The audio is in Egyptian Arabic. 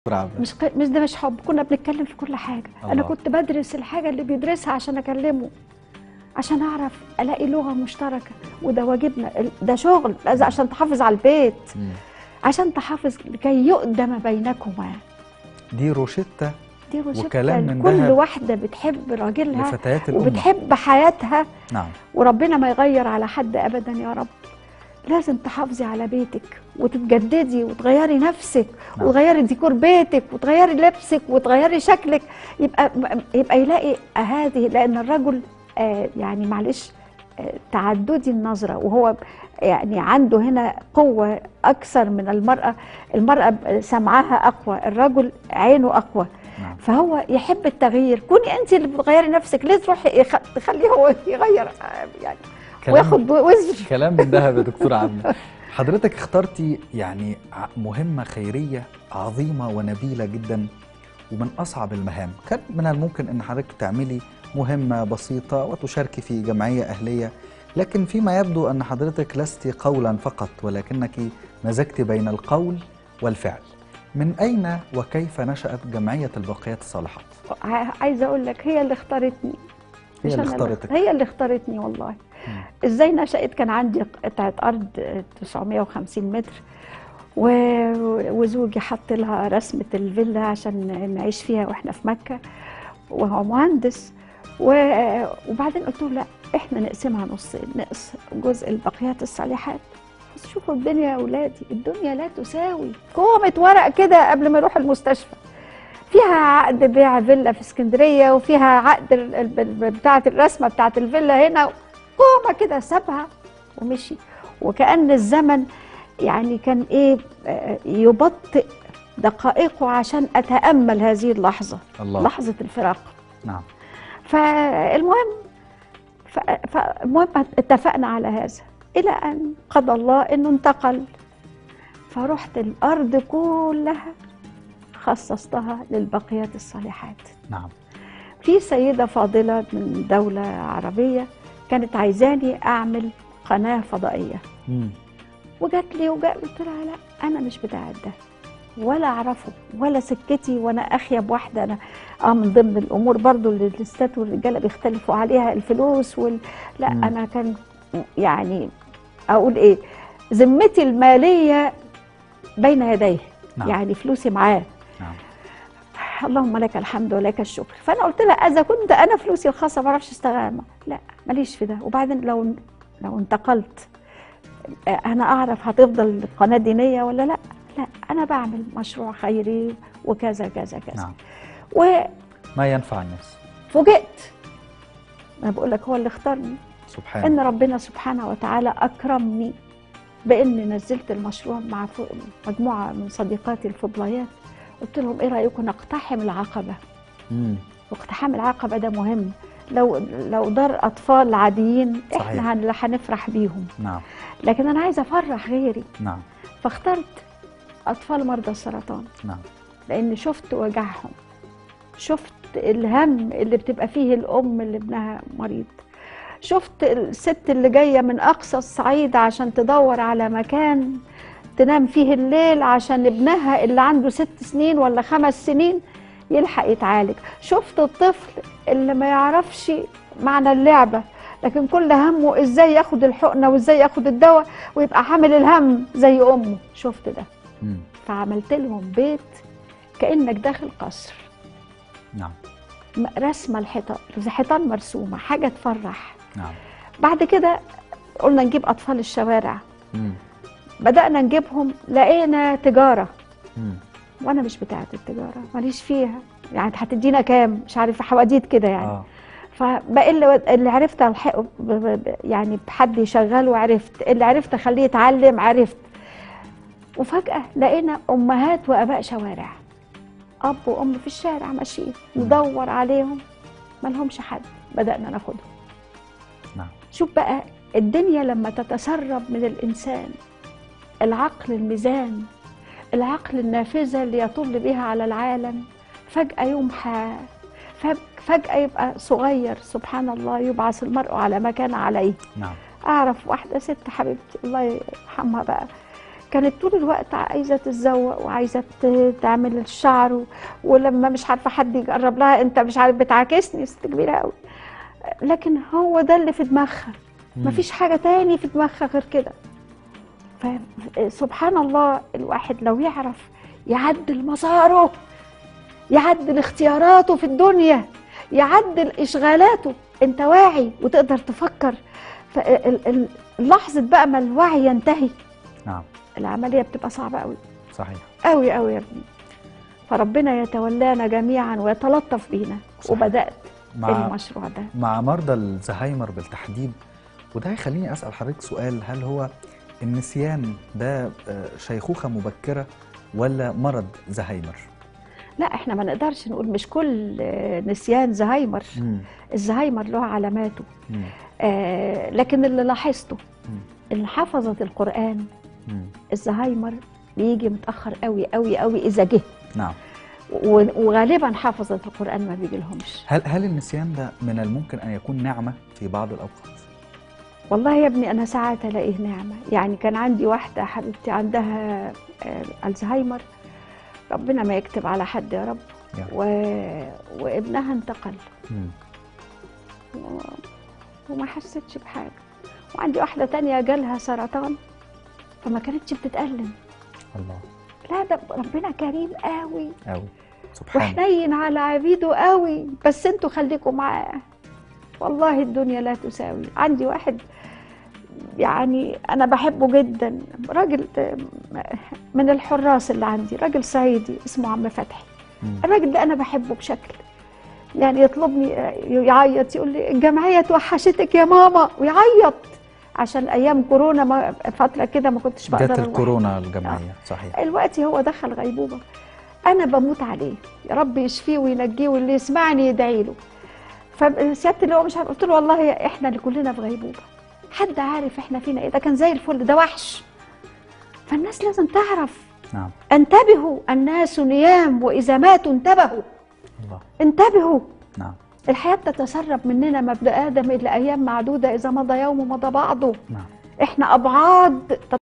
برافو مش ق... مش ده مش حب كنا بنتكلم في كل حاجه الله. انا كنت بدرس الحاجه اللي بيدرسها عشان اكلمه عشان اعرف الاقي لغه مشتركه وده واجبنا ال- ده شغل لازم عشان تحافظ على البيت مم. عشان تحافظ لكي يقدم بينكما دي روشتة دي روشتة وكلام من كل ذهب واحده بتحب راجلها لفتيات الأمة وبتحب حياتها نعم وربنا ما يغير على حد ابدا يا رب لازم تحافظي على بيتك وتتجددي وتغيري نفسك نعم. وتغيري ديكور بيتك وتغيري لبسك وتغيري شكلك يبقى يبقى يلاقي هذه لان الرجل آه يعني معلش آه تعددي النظره وهو يعني عنده هنا قوه اكثر من المراه المراه سمعها اقوى الرجل عينه اقوى نعم فهو يحب التغيير كوني انت اللي بتغيري نفسك ليه تروحي يخ- تخليه هو يغير آه، يعني وياخد وزر كلام من ذهب يا دكتور عبله حضرتك اخترتي يعني ع- مهمة خيرية عظيمة ونبيلة جدا ومن أصعب المهام كان من الممكن أن حضرتك تعملي مهمة بسيطة وتشاركي في جمعية أهلية لكن فيما يبدو أن حضرتك لست قولا فقط ولكنك مزجت بين القول والفعل من أين وكيف نشأت جمعية الباقيات الصالحات؟ ع- عايزه اقول لك هي اللي اختارتني هي مش اللي أنا اختارتك هي اللي اختارتني والله مم. ازاي نشأت كان عندي قطعه ارض 950 متر و- وزوجي حط لها رسمه الفيلا عشان نعيش فيها واحنا في مكه وهو مهندس و- وبعدين قلت له لا احنا نقسمها نصين نقص جزء البقيات الصالحات بس شوفوا الدنيا يا اولادي الدنيا لا تساوي كومة ورق كده قبل ما يروح المستشفى فيها عقد بيع فيلا في اسكندريه وفيها عقد ال- ال- ال- بتاعه الرسمه بتاعه الفيلا هنا كومة كده سابها ومشي وكأن الزمن يعني كان ايه آه، يبطئ دقائقه عشان اتامل هذه اللحظه الله لحظه الفراق نعم فالمهم ف- فالمهم اتفقنا على هذا الى ان قضى الله انه انتقل فرحت الارض كلها خصصتها للبقيات الصالحات نعم في سيده فاضله من دوله عربيه كانت عايزاني اعمل قناه فضائيه مم. وجات لي وجاء قلت لها لا انا مش بتاعت ده ولا اعرفه ولا سكتي وانا اخيب واحده انا اه من ضمن الامور برضو اللي الستات والرجاله بيختلفوا عليها الفلوس وال... لا مم. انا كان يعني اقول ايه ذمتي الماليه بين يديه نعم. يعني فلوسي معاه نعم اللهم لك الحمد ولك الشكر فانا قلت لها اذا كنت انا فلوسي الخاصه ما بعرفش اشتغل لا ماليش في ده وبعدين لو لو انتقلت آه، انا اعرف هتفضل القناه دينيه ولا لا لا انا بعمل مشروع خيري وكذا كذا كذا نعم وفوجئت ما ينفع الناس انا بقول لك هو اللي اختارني سبحان ان ربنا سبحانه وتعالى اكرمني باني نزلت المشروع مع ف- مجموعه من صديقاتي الفضليات قلت لهم ايه رايكم نقتحم العقبه مم. واقتحام العقبه ده مهم لو لو دار اطفال عاديين صحيح. احنا هن- هنفرح بيهم نعم لكن انا عايزه افرح غيري نعم فاخترت اطفال مرضى السرطان نعم لان شفت وجعهم شفت الهم اللي بتبقى فيه الام اللي ابنها مريض شفت الست اللي جايه من اقصى الصعيد عشان تدور على مكان تنام فيه الليل عشان ابنها اللي عنده ست سنين ولا خمس سنين يلحق يتعالج شفت الطفل اللي ما يعرفش معنى اللعبه لكن كل همه ازاي ياخد الحقنه وازاي ياخد الدواء ويبقى حامل الهم زي امه شفت ده مم. فعملت لهم بيت كانك داخل قصر نعم م- رسمه الحيطان زي حيطان مرسومه حاجه تفرح نعم بعد كده قلنا نجيب اطفال الشوارع مم. بدانا نجيبهم لقينا تجاره مم. وانا مش بتاعه التجاره ماليش فيها يعني هتدينا كام مش عارفه حواديت كده يعني اه فبقى اللي, اللي عرفت الحقه ب- ب- ب- يعني بحد يشغله عرفت اللي عرفت اخليه يتعلم عرفت وفجاه لقينا امهات واباء شوارع اب وام في الشارع ماشيين ندور عليهم ما لهمش حد بدانا ناخدهم نعم شوف بقى الدنيا لما تتسرب من الانسان العقل الميزان العقل النافذه اللي يطل بها على العالم فجاه يمحى فج- فجاه يبقى صغير سبحان الله يبعث المرء على ما كان عليه نعم اعرف واحده ست حبيبتي الله يرحمها بقى كانت طول الوقت عايزه تتزوق وعايزه ت- تعمل الشعر و- ولما مش عارفه حد يقرب لها انت مش عارف بتعاكسني ست كبيره قوي لكن هو ده اللي في دماغها مم. مفيش حاجه تاني في دماغها غير كده فسبحان الله الواحد لو يعرف يعدل مساره يعدل اختياراته في الدنيا يعدل اشغالاته انت واعي وتقدر تفكر فلحظه بقى ما الوعي ينتهي نعم العمليه بتبقى صعبه قوي صحيح قوي قوي يا ابني فربنا يتولانا جميعا ويتلطف بينا صحيح. وبدات مع المشروع ده مع مرضى الزهايمر بالتحديد وده هيخليني اسال حضرتك سؤال هل هو النسيان ده آه، شيخوخه مبكره ولا مرض زهايمر؟ لا احنا ما نقدرش نقول مش كل آه، نسيان زهايمر مم. الزهايمر له علاماته مم. آه لكن اللي لاحظته مم. ان حفظة القرآن مم. الزهايمر بيجي متأخر قوي قوي قوي إذا جه نعم و- وغالبا حفظة القرآن ما بيجي لهمش هل هل النسيان ده من الممكن ان يكون نعمه في بعض الاوقات؟ والله يا ابني أنا ساعات ألاقيه نعمة يعني كان عندي واحدة حبيبتي عندها آه الزهايمر ربنا ما يكتب على حد يا رب يا. و... وابنها انتقل مم. و... وما حستش بحاجة وعندي واحدة تانية جالها سرطان فما كانتش بتتألم الله لا ده ربنا كريم قوي قوي سبحان وحنين على عبيده قوي بس انتوا خليكم معاه والله الدنيا لا تساوي عندي واحد يعني انا بحبه جدا راجل من الحراس اللي عندي راجل صعيدي اسمه عم فتحي مم. الراجل ده انا بحبه بشكل يعني يطلبني يعيط يقول لي الجمعيه توحشتك يا ماما ويعيط عشان ايام كورونا ما فتره كده ما كنتش بقدر جت أروح. الكورونا الجماعيه صحيح دلوقتي هو دخل غيبوبه انا بموت عليه يا رب يشفيه وينجيه واللي يسمعني يدعي له فسياده اللي هو مش عارف قلت له والله احنا اللي كلنا في غيبوبه حد عارف احنا فينا ايه ده كان زي الفل ده وحش فالناس لازم تعرف نعم انتبهوا الناس نيام واذا ماتوا انتبهوا الله انتبهوا نعم الحياه تتسرب مننا مبدا ادم الى ايام معدوده اذا مضى يوم مضى بعضه نعم احنا ابعاد